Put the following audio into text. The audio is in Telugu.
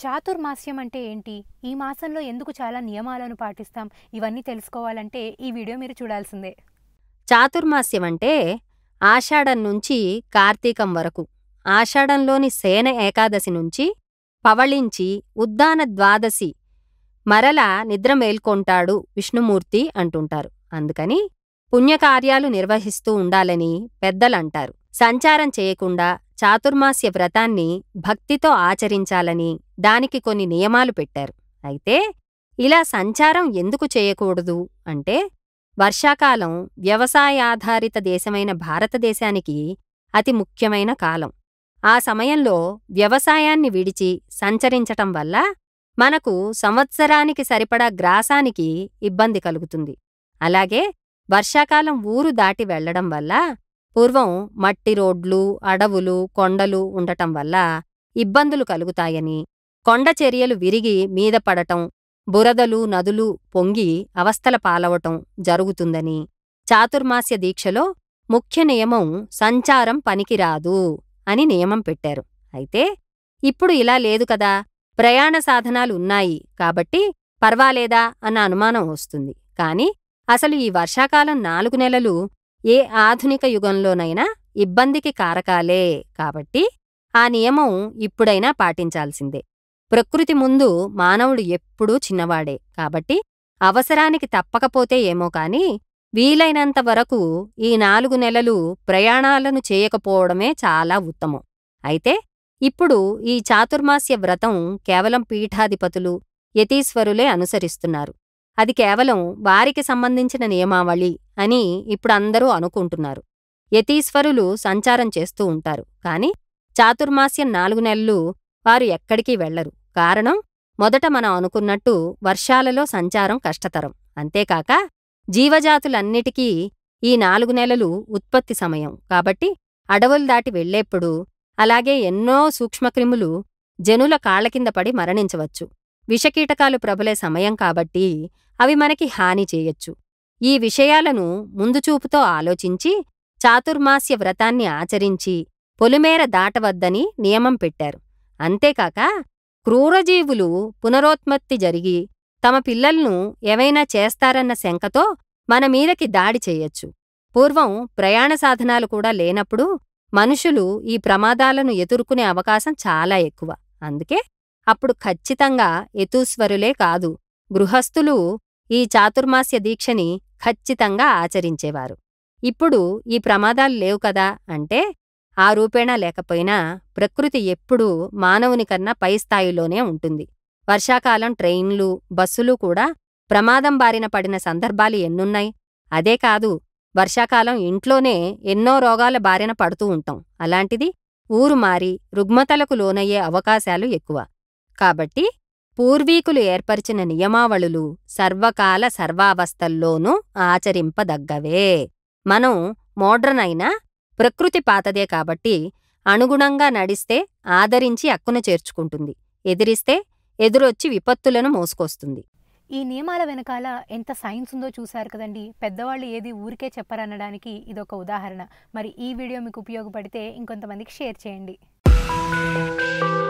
చాతుర్మాస్యం అంటే ఏంటి ఈ మాసంలో ఎందుకు చాలా నియమాలను పాటిస్తాం ఇవన్నీ తెలుసుకోవాలంటే ఈ వీడియో మీరు చూడాల్సిందే చాతుర్మాస్యం అంటే ఆషాఢం నుంచి కార్తీకం వరకు ఆషాఢంలోని సేన ఏకాదశి నుంచి పవళించి ఉద్దాన ద్వాదశి మరల నిద్ర మేల్కొంటాడు విష్ణుమూర్తి అంటుంటారు అందుకని పుణ్యకార్యాలు నిర్వహిస్తూ ఉండాలని పెద్దలంటారు సంచారం చేయకుండా చాతుర్మాస్య వ్రతాన్ని భక్తితో ఆచరించాలని దానికి కొన్ని నియమాలు పెట్టారు అయితే ఇలా సంచారం ఎందుకు చేయకూడదు అంటే వర్షాకాలం వ్యవసాయాధారిత దేశమైన భారతదేశానికి అతి ముఖ్యమైన కాలం ఆ సమయంలో వ్యవసాయాన్ని విడిచి సంచరించటం వల్ల మనకు సంవత్సరానికి సరిపడా గ్రాసానికి ఇబ్బంది కలుగుతుంది అలాగే వర్షాకాలం ఊరు దాటి వెళ్లడం వల్ల పూర్వం మట్టి రోడ్లు అడవులు కొండలు ఉండటం వల్ల ఇబ్బందులు కలుగుతాయని కొండ చర్యలు విరిగి మీద పడటం బురదలు నదులు పొంగి అవస్థల పాలవటం జరుగుతుందని చాతుర్మాస్య దీక్షలో ముఖ్య నియమం సంచారం పనికిరాదు అని నియమం పెట్టారు అయితే ఇప్పుడు ఇలా లేదు కదా ప్రయాణ సాధనాలు ఉన్నాయి కాబట్టి పర్వాలేదా అన్న అనుమానం వస్తుంది కాని అసలు ఈ వర్షాకాలం నాలుగు నెలలు ఏ ఆధునిక యుగంలోనైనా ఇబ్బందికి కారకాలే కాబట్టి ఆ నియమం ఇప్పుడైనా పాటించాల్సిందే ప్రకృతి ముందు మానవుడు ఎప్పుడూ చిన్నవాడే కాబట్టి అవసరానికి తప్పకపోతే ఏమో కాని వీలైనంత వరకు ఈ నాలుగు నెలలు ప్రయాణాలను చేయకపోవడమే చాలా ఉత్తమం అయితే ఇప్పుడు ఈ చాతుర్మాస్య వ్రతం కేవలం పీఠాధిపతులు యతీశ్వరులే అనుసరిస్తున్నారు అది కేవలం వారికి సంబంధించిన నియమావళి అని ఇప్పుడు అందరూ అనుకుంటున్నారు యతీశ్వరులు సంచారం చేస్తూ ఉంటారు కాని చాతుర్మాస్యం నాలుగు నెలలు వారు ఎక్కడికి వెళ్లరు కారణం మొదట మనం అనుకున్నట్టు వర్షాలలో సంచారం కష్టతరం అంతేకాక జీవజాతులన్నిటికీ ఈ నాలుగు నెలలు ఉత్పత్తి సమయం కాబట్టి అడవులు దాటి వెళ్లేప్పుడు అలాగే ఎన్నో సూక్ష్మక్రిములు జనుల కాళ్ల కింద పడి మరణించవచ్చు విషకీటకాలు ప్రబలే సమయం కాబట్టి అవి మనకి హాని చేయొచ్చు ఈ విషయాలను ముందుచూపుతో ఆలోచించి చాతుర్మాస్య వ్రతాన్ని ఆచరించి పొలిమేర దాటవద్దని నియమం పెట్టారు అంతేకాక క్రూరజీవులు పునరోత్పత్తి జరిగి తమ పిల్లల్ను ఏవైనా చేస్తారన్న శంకతో మన మీదకి దాడి చేయొచ్చు పూర్వం ప్రయాణ సాధనాలు కూడా లేనప్పుడు మనుషులు ఈ ప్రమాదాలను ఎదుర్కొనే అవకాశం చాలా ఎక్కువ అందుకే అప్పుడు ఖచ్చితంగా యతూశ్వరులే కాదు గృహస్థులు ఈ చాతుర్మాస్య దీక్షని ఖచ్చితంగా ఆచరించేవారు ఇప్పుడు ఈ ప్రమాదాలు లేవు కదా అంటే ఆ రూపేణా లేకపోయినా ప్రకృతి ఎప్పుడూ మానవునికన్నా పై స్థాయిలోనే ఉంటుంది వర్షాకాలం ట్రైన్లు బస్సులు కూడా ప్రమాదం బారిన పడిన సందర్భాలు ఎన్నున్నాయి అదే కాదు వర్షాకాలం ఇంట్లోనే ఎన్నో రోగాల బారిన పడుతూ ఉంటాం అలాంటిది ఊరు మారి రుగ్మతలకు లోనయ్యే అవకాశాలు ఎక్కువ కాబట్టి పూర్వీకులు ఏర్పరిచిన నియమావళులు సర్వకాల సర్వావస్థల్లోనూ ఆచరింపదగ్గవే మనం మోడ్రన్ అయినా ప్రకృతి పాతదే కాబట్టి అనుగుణంగా నడిస్తే ఆదరించి అక్కున చేర్చుకుంటుంది ఎదిరిస్తే ఎదురొచ్చి విపత్తులను మోసుకొస్తుంది ఈ నియమాల వెనకాల ఎంత సైన్స్ ఉందో చూశారు కదండి పెద్దవాళ్ళు ఏది ఊరికే చెప్పరనడానికి ఇదొక ఉదాహరణ మరి ఈ వీడియో మీకు ఉపయోగపడితే ఇంకొంతమందికి షేర్ చేయండి